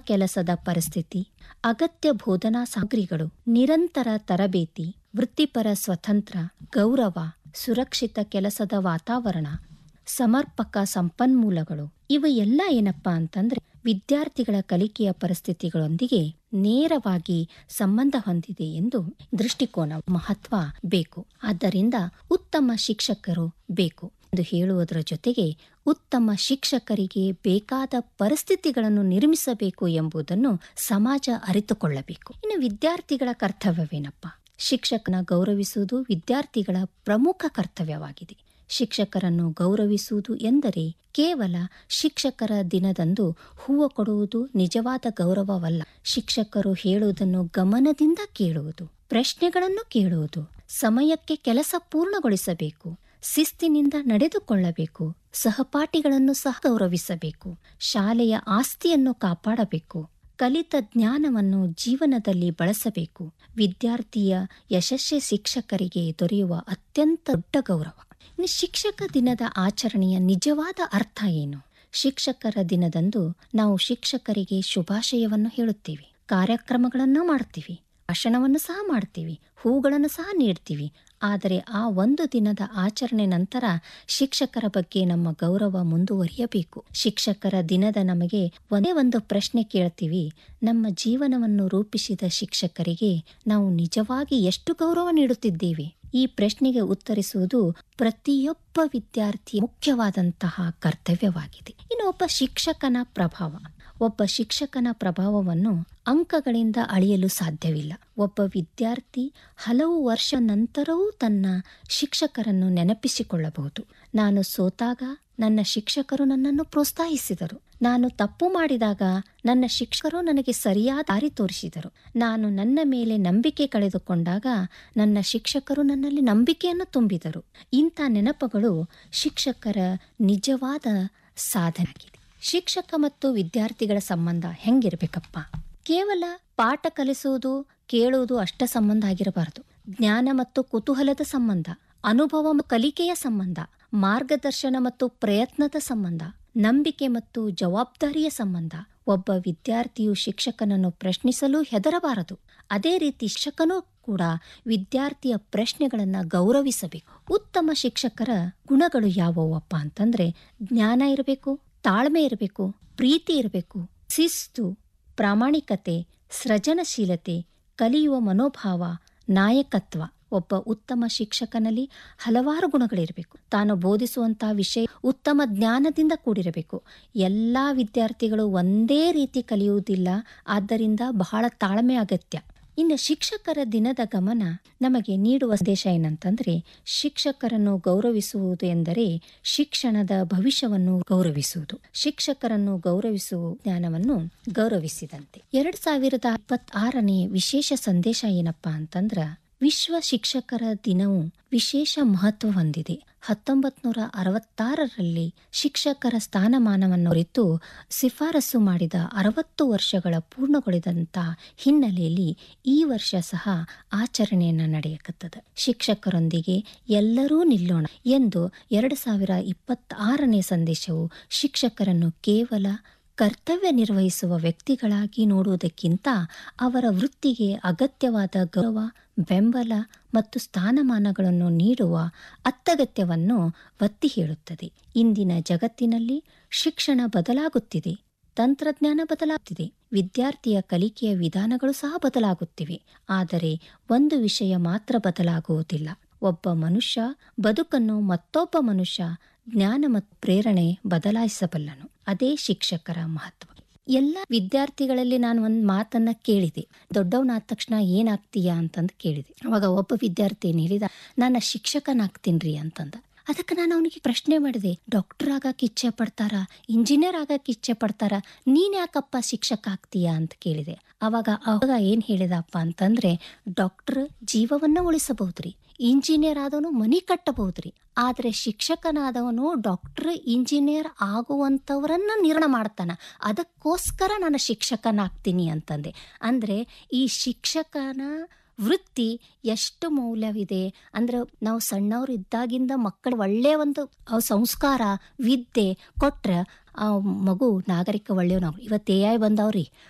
ಕೆಲಸದ ಪರಿಸ್ಥಿತಿ ಅಗತ್ಯ ಬೋಧನಾ ಸಾಮಗ್ರಿಗಳು ನಿರಂತರ ತರಬೇತಿ ವೃತ್ತಿಪರ ಸ್ವತಂತ್ರ ಗೌರವ ಸುರಕ್ಷಿತ ಕೆಲಸದ ವಾತಾವರಣ ಸಮರ್ಪಕ ಸಂಪನ್ಮೂಲಗಳು ಇವು ಎಲ್ಲ ಏನಪ್ಪಾ ಅಂತಂದ್ರೆ ವಿದ್ಯಾರ್ಥಿಗಳ ಕಲಿಕೆಯ ಪರಿಸ್ಥಿತಿಗಳೊಂದಿಗೆ ನೇರವಾಗಿ ಸಂಬಂಧ ಹೊಂದಿದೆ ಎಂದು ದೃಷ್ಟಿಕೋನ ಮಹತ್ವ ಬೇಕು ಆದ್ದರಿಂದ ಉತ್ತಮ ಶಿಕ್ಷಕರು ಬೇಕು ಎಂದು ಹೇಳುವುದರ ಜೊತೆಗೆ ಉತ್ತಮ ಶಿಕ್ಷಕರಿಗೆ ಬೇಕಾದ ಪರಿಸ್ಥಿತಿಗಳನ್ನು ನಿರ್ಮಿಸಬೇಕು ಎಂಬುದನ್ನು ಸಮಾಜ ಅರಿತುಕೊಳ್ಳಬೇಕು ಇನ್ನು ವಿದ್ಯಾರ್ಥಿಗಳ ಕರ್ತವ್ಯವೇನಪ್ಪ ಶಿಕ್ಷಕನ ಗೌರವಿಸುವುದು ವಿದ್ಯಾರ್ಥಿಗಳ ಪ್ರಮುಖ ಕರ್ತವ್ಯವಾಗಿದೆ ಶಿಕ್ಷಕರನ್ನು ಗೌರವಿಸುವುದು ಎಂದರೆ ಕೇವಲ ಶಿಕ್ಷಕರ ದಿನದಂದು ಹೂವು ಕೊಡುವುದು ನಿಜವಾದ ಗೌರವವಲ್ಲ ಶಿಕ್ಷಕರು ಹೇಳುವುದನ್ನು ಗಮನದಿಂದ ಕೇಳುವುದು ಪ್ರಶ್ನೆಗಳನ್ನು ಕೇಳುವುದು ಸಮಯಕ್ಕೆ ಕೆಲಸ ಪೂರ್ಣಗೊಳಿಸಬೇಕು ಶಿಸ್ತಿನಿಂದ ನಡೆದುಕೊಳ್ಳಬೇಕು ಸಹಪಾಠಿಗಳನ್ನು ಸಹ ಗೌರವಿಸಬೇಕು ಶಾಲೆಯ ಆಸ್ತಿಯನ್ನು ಕಾಪಾಡಬೇಕು ಕಲಿತ ಜ್ಞಾನವನ್ನು ಜೀವನದಲ್ಲಿ ಬಳಸಬೇಕು ವಿದ್ಯಾರ್ಥಿಯ ಯಶಸ್ವಿ ಶಿಕ್ಷಕರಿಗೆ ದೊರೆಯುವ ಅತ್ಯಂತ ದೊಡ್ಡ ಗೌರವ ಇನ್ನು ಶಿಕ್ಷಕ ದಿನದ ಆಚರಣೆಯ ನಿಜವಾದ ಅರ್ಥ ಏನು ಶಿಕ್ಷಕರ ದಿನದಂದು ನಾವು ಶಿಕ್ಷಕರಿಗೆ ಶುಭಾಶಯವನ್ನು ಹೇಳುತ್ತೀವಿ ಕಾರ್ಯಕ್ರಮಗಳನ್ನು ಮಾಡ್ತೀವಿ ಭಾಷಣವನ್ನು ಸಹ ಮಾಡ್ತೀವಿ ಹೂಗಳನ್ನು ಸಹ ನೀಡ್ತೀವಿ ಆದರೆ ಆ ಒಂದು ದಿನದ ಆಚರಣೆ ನಂತರ ಶಿಕ್ಷಕರ ಬಗ್ಗೆ ನಮ್ಮ ಗೌರವ ಮುಂದುವರಿಯಬೇಕು ಶಿಕ್ಷಕರ ದಿನದ ನಮಗೆ ಒಂದೇ ಒಂದು ಪ್ರಶ್ನೆ ಕೇಳ್ತೀವಿ ನಮ್ಮ ಜೀವನವನ್ನು ರೂಪಿಸಿದ ಶಿಕ್ಷಕರಿಗೆ ನಾವು ನಿಜವಾಗಿ ಎಷ್ಟು ಗೌರವ ನೀಡುತ್ತಿದ್ದೇವೆ ಈ ಪ್ರಶ್ನೆಗೆ ಉತ್ತರಿಸುವುದು ಪ್ರತಿಯೊಬ್ಬ ವಿದ್ಯಾರ್ಥಿ ಮುಖ್ಯವಾದಂತಹ ಕರ್ತವ್ಯವಾಗಿದೆ ಇನ್ನು ಒಬ್ಬ ಶಿಕ್ಷಕನ ಪ್ರಭಾವ ಒಬ್ಬ ಶಿಕ್ಷಕನ ಪ್ರಭಾವವನ್ನು ಅಂಕಗಳಿಂದ ಅಳೆಯಲು ಸಾಧ್ಯವಿಲ್ಲ ಒಬ್ಬ ವಿದ್ಯಾರ್ಥಿ ಹಲವು ವರ್ಷ ನಂತರವೂ ತನ್ನ ಶಿಕ್ಷಕರನ್ನು ನೆನಪಿಸಿಕೊಳ್ಳಬಹುದು ನಾನು ಸೋತಾಗ ನನ್ನ ಶಿಕ್ಷಕರು ನನ್ನನ್ನು ಪ್ರೋತ್ಸಾಹಿಸಿದರು ನಾನು ತಪ್ಪು ಮಾಡಿದಾಗ ನನ್ನ ಶಿಕ್ಷಕರು ನನಗೆ ಸರಿಯಾದ ದಾರಿ ತೋರಿಸಿದರು ನಾನು ನನ್ನ ಮೇಲೆ ನಂಬಿಕೆ ಕಳೆದುಕೊಂಡಾಗ ನನ್ನ ಶಿಕ್ಷಕರು ನನ್ನಲ್ಲಿ ನಂಬಿಕೆಯನ್ನು ತುಂಬಿದರು ಇಂಥ ನೆನಪುಗಳು ಶಿಕ್ಷಕರ ನಿಜವಾದ ಸಾಧನೆಯಾಗಿದೆ ಶಿಕ್ಷಕ ಮತ್ತು ವಿದ್ಯಾರ್ಥಿಗಳ ಸಂಬಂಧ ಹೆಂಗಿರ್ಬೇಕಪ್ಪ ಕೇವಲ ಪಾಠ ಕಲಿಸುವುದು ಕೇಳುವುದು ಅಷ್ಟ ಸಂಬಂಧ ಆಗಿರಬಾರದು ಜ್ಞಾನ ಮತ್ತು ಕುತೂಹಲದ ಸಂಬಂಧ ಅನುಭವ ಮತ್ತು ಕಲಿಕೆಯ ಸಂಬಂಧ ಮಾರ್ಗದರ್ಶನ ಮತ್ತು ಪ್ರಯತ್ನದ ಸಂಬಂಧ ನಂಬಿಕೆ ಮತ್ತು ಜವಾಬ್ದಾರಿಯ ಸಂಬಂಧ ಒಬ್ಬ ವಿದ್ಯಾರ್ಥಿಯು ಶಿಕ್ಷಕನನ್ನು ಪ್ರಶ್ನಿಸಲು ಹೆದರಬಾರದು ಅದೇ ರೀತಿ ಶಿಕ್ಷಕನೂ ಕೂಡ ವಿದ್ಯಾರ್ಥಿಯ ಪ್ರಶ್ನೆಗಳನ್ನ ಗೌರವಿಸಬೇಕು ಉತ್ತಮ ಶಿಕ್ಷಕರ ಗುಣಗಳು ಯಾವುವಪ್ಪ ಅಂತಂದ್ರೆ ಜ್ಞಾನ ಇರಬೇಕು ತಾಳ್ಮೆ ಇರಬೇಕು ಪ್ರೀತಿ ಇರಬೇಕು ಶಿಸ್ತು ಪ್ರಾಮಾಣಿಕತೆ ಸೃಜನಶೀಲತೆ ಕಲಿಯುವ ಮನೋಭಾವ ನಾಯಕತ್ವ ಒಬ್ಬ ಉತ್ತಮ ಶಿಕ್ಷಕನಲ್ಲಿ ಹಲವಾರು ಗುಣಗಳಿರಬೇಕು ತಾನು ಬೋಧಿಸುವಂತಹ ವಿಷಯ ಉತ್ತಮ ಜ್ಞಾನದಿಂದ ಕೂಡಿರಬೇಕು ಎಲ್ಲ ವಿದ್ಯಾರ್ಥಿಗಳು ಒಂದೇ ರೀತಿ ಕಲಿಯುವುದಿಲ್ಲ ಆದ್ದರಿಂದ ಬಹಳ ತಾಳ್ಮೆ ಅಗತ್ಯ ಇನ್ನು ಶಿಕ್ಷಕರ ದಿನದ ಗಮನ ನಮಗೆ ನೀಡುವ ಸಂದೇಶ ಏನಂತಂದ್ರೆ ಶಿಕ್ಷಕರನ್ನು ಗೌರವಿಸುವುದು ಎಂದರೆ ಶಿಕ್ಷಣದ ಭವಿಷ್ಯವನ್ನು ಗೌರವಿಸುವುದು ಶಿಕ್ಷಕರನ್ನು ಗೌರವಿಸುವ ಜ್ಞಾನವನ್ನು ಗೌರವಿಸಿದಂತೆ ಎರಡ್ ಸಾವಿರದ ಇಪ್ಪತ್ತಾರನೇ ವಿಶೇಷ ಸಂದೇಶ ಏನಪ್ಪಾ ಅಂತಂದ್ರ ವಿಶ್ವ ಶಿಕ್ಷಕರ ದಿನವು ವಿಶೇಷ ಮಹತ್ವ ಹೊಂದಿದೆ ಹತ್ತೊಂಬತ್ ನೂರ ಅರವತ್ತಾರರಲ್ಲಿ ಶಿಕ್ಷಕರ ಸ್ಥಾನಮಾನವನ್ನು ಕುರಿತು ಶಿಫಾರಸು ಮಾಡಿದ ಅರವತ್ತು ವರ್ಷಗಳ ಪೂರ್ಣಗೊಳಿದಂತ ಹಿನ್ನೆಲೆಯಲ್ಲಿ ಈ ವರ್ಷ ಸಹ ಆಚರಣೆಯನ್ನ ನಡೆಯಕತ್ತದ ಶಿಕ್ಷಕರೊಂದಿಗೆ ಎಲ್ಲರೂ ನಿಲ್ಲೋಣ ಎಂದು ಎರಡು ಸಾವಿರ ಇಪ್ಪತ್ತಾರನೇ ಸಂದೇಶವು ಶಿಕ್ಷಕರನ್ನು ಕೇವಲ ಕರ್ತವ್ಯ ನಿರ್ವಹಿಸುವ ವ್ಯಕ್ತಿಗಳಾಗಿ ನೋಡುವುದಕ್ಕಿಂತ ಅವರ ವೃತ್ತಿಗೆ ಅಗತ್ಯವಾದ ಗೌರವ ಬೆಂಬಲ ಮತ್ತು ಸ್ಥಾನಮಾನಗಳನ್ನು ನೀಡುವ ಅತ್ಯಗತ್ಯವನ್ನು ಒತ್ತಿ ಹೇಳುತ್ತದೆ ಇಂದಿನ ಜಗತ್ತಿನಲ್ಲಿ ಶಿಕ್ಷಣ ಬದಲಾಗುತ್ತಿದೆ ತಂತ್ರಜ್ಞಾನ ಬದಲಾಗುತ್ತಿದೆ ವಿದ್ಯಾರ್ಥಿಯ ಕಲಿಕೆಯ ವಿಧಾನಗಳು ಸಹ ಬದಲಾಗುತ್ತಿವೆ ಆದರೆ ಒಂದು ವಿಷಯ ಮಾತ್ರ ಬದಲಾಗುವುದಿಲ್ಲ ಒಬ್ಬ ಮನುಷ್ಯ ಬದುಕನ್ನು ಮತ್ತೊಬ್ಬ ಮನುಷ್ಯ ಜ್ಞಾನ ಮತ್ತು ಪ್ರೇರಣೆ ಬದಲಾಯಿಸಬಲ್ಲನು ಅದೇ ಶಿಕ್ಷಕರ ಮಹತ್ವ ಎಲ್ಲ ವಿದ್ಯಾರ್ಥಿಗಳಲ್ಲಿ ನಾನು ಒಂದು ಮಾತನ್ನ ಕೇಳಿದೆ ದೊಡ್ಡವನಾದ ತಕ್ಷಣ ಏನಾಗ್ತೀಯಾ ಅಂತಂದು ಕೇಳಿದೆ ಅವಾಗ ಒಬ್ಬ ವಿದ್ಯಾರ್ಥಿ ಏನ್ ಹೇಳಿದ ನಾನು ಶಿಕ್ಷಕನಾಗ್ತೀನ್ರಿ ಅಂತಂದ ಅದಕ್ಕೆ ನಾನು ಅವನಿಗೆ ಪ್ರಶ್ನೆ ಮಾಡಿದೆ ಡಾಕ್ಟರ್ ಆಗಕ್ಕೆ ಇಚ್ಛೆ ಪಡ್ತಾರ ಇಂಜಿನಿಯರ್ ಆಗಕ್ಕೆ ಇಚ್ಛೆ ಪಡ್ತಾರ ನೀನ್ ಯಾಕಪ್ಪ ಶಿಕ್ಷಕ ಆಗ್ತೀಯಾ ಅಂತ ಕೇಳಿದೆ ಅವಾಗ ಅವಾಗ ಏನ್ ಹೇಳಿದಪ್ಪ ಅಂತಂದ್ರೆ ಡಾಕ್ಟರ್ ಜೀವವನ್ನ ಉಳಿಸಬಹುದ್ರಿ ಇಂಜಿನಿಯರ್ ಆದವನು ಮನಿ ಕಟ್ಟಬಹುದ್ರಿ ಆದ್ರೆ ಶಿಕ್ಷಕನಾದವನು ಡಾಕ್ಟರ್ ಇಂಜಿನಿಯರ್ ಆಗುವಂತವರನ್ನ ನಿರ್ಣಯ ಮಾಡ್ತಾನ ಅದಕ್ಕೋಸ್ಕರ ನಾನು ಶಿಕ್ಷಕನಾಗ್ತೀನಿ ಅಂತಂದೆ ಅಂದ್ರೆ ಈ ಶಿಕ್ಷಕನ ವೃತ್ತಿ ಎಷ್ಟು ಮೌಲ್ಯವಿದೆ ಅಂದ್ರೆ ನಾವು ಸಣ್ಣವ್ರು ಇದ್ದಾಗಿಂದ ಮಕ್ಕಳು ಒಳ್ಳೆಯ ಒಂದು ಸಂಸ್ಕಾರ ವಿದ್ಯೆ ಕೊಟ್ರೆ ಆ ಮಗು ನಾಗರಿಕ ಒಳ್ಳೆಯವ್ ನಾವು ಇವತ್ತು ಎ ಐ ಬಂದವ್ರಿ